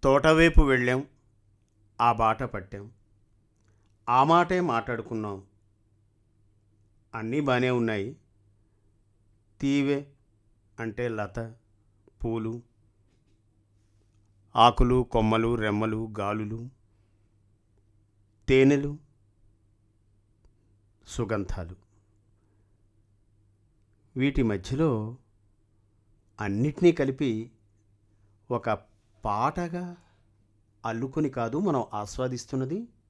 తోటవైపు వెళ్ళాం ఆ బాట పట్టాం ఆ మాటే మాట్లాడుకున్నాం అన్నీ బాగానే ఉన్నాయి తీవె అంటే లత పూలు ఆకులు కొమ్మలు రెమ్మలు గాలులు తేనెలు సుగంధాలు వీటి మధ్యలో అన్నిటినీ కలిపి ఒక పాటగా అల్లుకొని కాదు మనం ఆస్వాదిస్తున్నది